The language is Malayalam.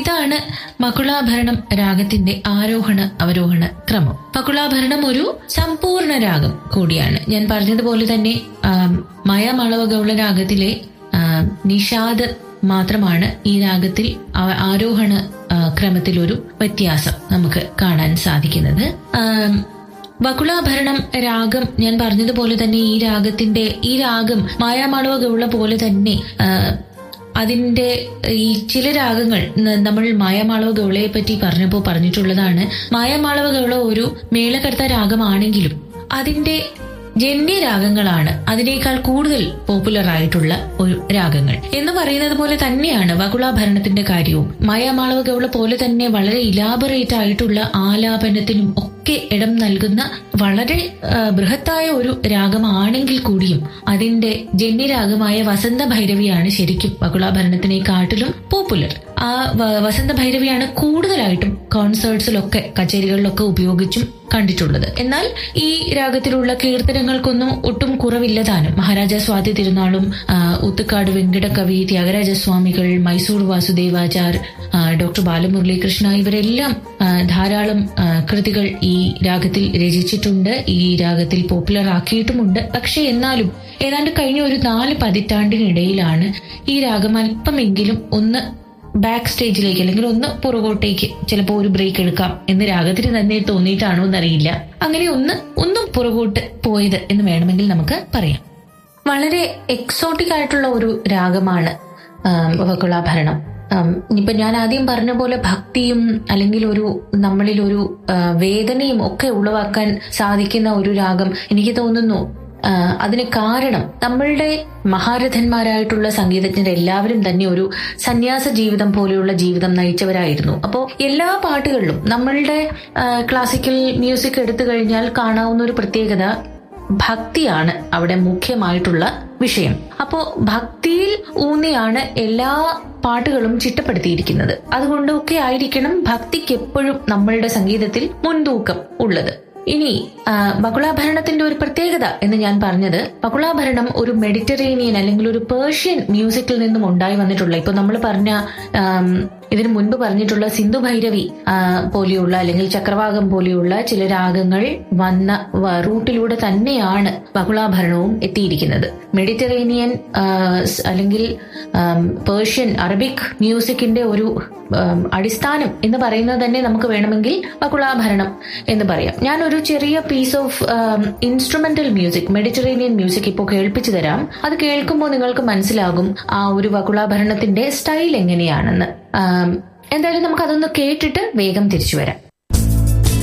ഇതാണ് മകുളാഭരണം രാഗത്തിന്റെ ആരോഹണ അവരോഹണ ക്രമം മകുളാഭരണം ഒരു സമ്പൂർണ്ണ രാഗം കൂടിയാണ് ഞാൻ പറഞ്ഞതുപോലെ തന്നെ മയമളവ ഗൗള രാഗത്തിലെ ആ, നിഷാദ് മാത്രമാണ് ഈ രാഗത്തിൽ ആ- ആരോഹണ ആ, ക്രമത്തിലൊരു വ്യത്യാസം നമുക്ക് കാണാൻ സാധിക്കുന്നത് ആം, ബകുളാഭരണം രാഗം ഞാൻ പറഞ്ഞതുപോലെ തന്നെ ഈ രാഗത്തിന്റെ ഈ രാഗം മായാമാളവ ഗൗള പോലെ തന്നെ ആ, അതിന്റെ ഈ ചില രാഗങ്ങൾ ന- നമ്മൾ മായാമാളവ ഗൗളയെ പറ്റി പറഞ്ഞപ്പോൾ പറഞ്ഞിട്ടുള്ളതാണ് മായാമാളവ ഗൗള ഒരു മേളകർത്ത രാഗമാണെങ്കിലും അതിന്റെ ജന്യ രാഗങ്ങളാണ് അതിനേക്കാൾ കൂടുതൽ പോപ്പുലർ ആയിട്ടുള്ള ഒരു രാഗങ്ങൾ എന്ന് പറയുന്നത് പോലെ തന്നെയാണ് വകുളാഭരണത്തിന്റെ കാര്യവും മായാമാളവ ഗൗള പോലെ തന്നെ വളരെ ഇലാബറേറ്റ് ആയിട്ടുള്ള ആലാപനത്തിനും ഒക്കെ ഇടം നൽകുന്ന വളരെ ആ, ബൃഹത്തായ ഒരു രാഗമാണെങ്കിൽ കൂടിയും അതിന്റെ ജന്യരാഗമായ വസന്ത ഭൈരവിയാണ് ശരിക്കും വകുളാഭരണത്തിനെക്കാട്ടിലും പോപ്പുലർ ആ വ- വസന്ത ഭൈരവിയാണ് കൂടുതലായിട്ടും കോൺസേർട്സിലൊക്കെ കച്ചേരികളിലൊക്കെ ഉപയോഗിച്ചും കണ്ടിട്ടുള്ളത് എന്നാൽ ഈ രാഗത്തിലുള്ള കീർത്തനങ്ങൾക്കൊന്നും ഒട്ടും കുറവില്ലതാനും മഹാരാജ സ്വാതി തിരുനാളും ആ, ഊത്തുകാട് വെങ്കടകവി ത്യാഗരാജസ്വാമികൾ മൈസൂർ വാസുദേവാചാർ ആ, ഡോക്ടർ ബാലമുരളീകൃഷ്ണ ഇവരെല്ലാം ആ, ധാരാളം ആ, കൃതികൾ ഈ രാഗത്തിൽ രചിച്ചിട്ടുണ്ട് ഈ രാഗത്തിൽ പോപ്പുലർ ആക്കിയിട്ടുമുണ്ട് പക്ഷെ എന്നാലും ഏതാണ്ട് കഴിഞ്ഞ ഒരു നാല് പതിറ്റാണ്ടിനിടയിലാണ് ഈ രാഗം അല്പമെങ്കിലും ഒന്ന് ബാക്ക് സ്റ്റേജിലേക്ക് അല്ലെങ്കിൽ ഒന്ന് പുറകോട്ടേക്ക് ചിലപ്പോൾ ഒരു ബ്രേക്ക് എടുക്കാം എന്ന് രാഗത്തിന് തന്നെ തോന്നിയിട്ടാണോ എന്നറിയില്ല അങ്ങനെ ഒന്ന് ഒന്നും പുറകോട്ട് പോയത് എന്ന് വേണമെങ്കിൽ നമുക്ക് പറയാം വളരെ എക്സോട്ടിക് ആയിട്ടുള്ള ഒരു രാഗമാണ് വകുളാഭരണം ഇപ്പൊ ഞാൻ ആദ്യം പറഞ്ഞ പോലെ ഭക്തിയും അല്ലെങ്കിൽ ഒരു നമ്മളിൽ ഒരു ആ, വേദനയും ഒക്കെ ഉളവാക്കാൻ സാധിക്കുന്ന ഒരു രാഗം എനിക്ക് തോന്നുന്നു ആ, അതിന് കാരണം നമ്മളുടെ മഹാരഥന്മാരായിട്ടുള്ള സംഗീതജ്ഞർ എല്ലാവരും തന്നെ ഒരു സന്യാസ ജീവിതം പോലെയുള്ള ജീവിതം നയിച്ചവരായിരുന്നു അപ്പോൾ എല്ലാ പാട്ടുകളിലും നമ്മളുടെ ആ, ക്ലാസിക്കൽ മ്യൂസിക് എടുത്തു കഴിഞ്ഞാൽ കാണാവുന്ന ഒരു പ്രത്യേകത ഭക്തിയാണ് അവിടെ മുഖ്യമായിട്ടുള്ള വിഷയം അപ്പോ ഭക്തിയിൽ ഊന്നിയാണ് എല്ലാ പാട്ടുകളും ചിട്ടപ്പെടുത്തിയിരിക്കുന്നത് അതുകൊണ്ടൊക്കെ ആയിരിക്കണം ഭക്തിക്ക് എപ്പോഴും നമ്മളുടെ സംഗീതത്തിൽ മുൻതൂക്കം ഉള്ളത് ഇനി ആ, ബകുളാഭരണത്തിന്റെ ഒരു പ്രത്യേകത എന്ന് ഞാൻ പറഞ്ഞത് ബകുളാഭരണം ഒരു മെഡിറ്ററേനിയൻ അല്ലെങ്കിൽ ഒരു പേർഷ്യൻ മ്യൂസിക്കിൽ നിന്നും ഉണ്ടായി വന്നിട്ടുള്ള ഇപ്പൊ നമ്മൾ പറഞ്ഞ ആം, ഇതിനു മുൻപ് പറഞ്ഞിട്ടുള്ള സിന്ധു ഭൈരവി ആ, പോലെയുള്ള അല്ലെങ്കിൽ ചക്രവാകം പോലെയുള്ള ചില രാഗങ്ങൾ വന്ന വ- റൂട്ടിലൂടെ തന്നെയാണ് ബകുളാഭരണവും എത്തിയിരിക്കുന്നത് മെഡിറ്ററേനിയൻ ആ, സ് അല്ലെങ്കിൽ ആം, പേർഷ്യൻ അറബിക് മ്യൂസിക്കിന്റെ ഒരു ആം, അടിസ്ഥാനം എന്ന് പറയുന്നത് തന്നെ നമുക്ക് വേണമെങ്കിൽ ബകുളാഭരണം എന്ന് പറയാം ഞാൻ ഒരു ചെറിയ piece of instrumental music Mediterranean music ഇപ്പോൾ കേൾപ്പിച്ചു തരാം അത് കേൾക്കുമ്പോൾ നിങ്ങൾക്ക് മനസ്സിലാകും ആ ഒരു ബകുളാഭരണത്തിന്റെ സ്റ്റൈൽ എങ്ങനെയാണെന്ന് ആം, എന്തായാലും നമുക്ക് അതൊന്ന് കേട്ടിട്ട് വേഗം തിരിച്ചു വരാം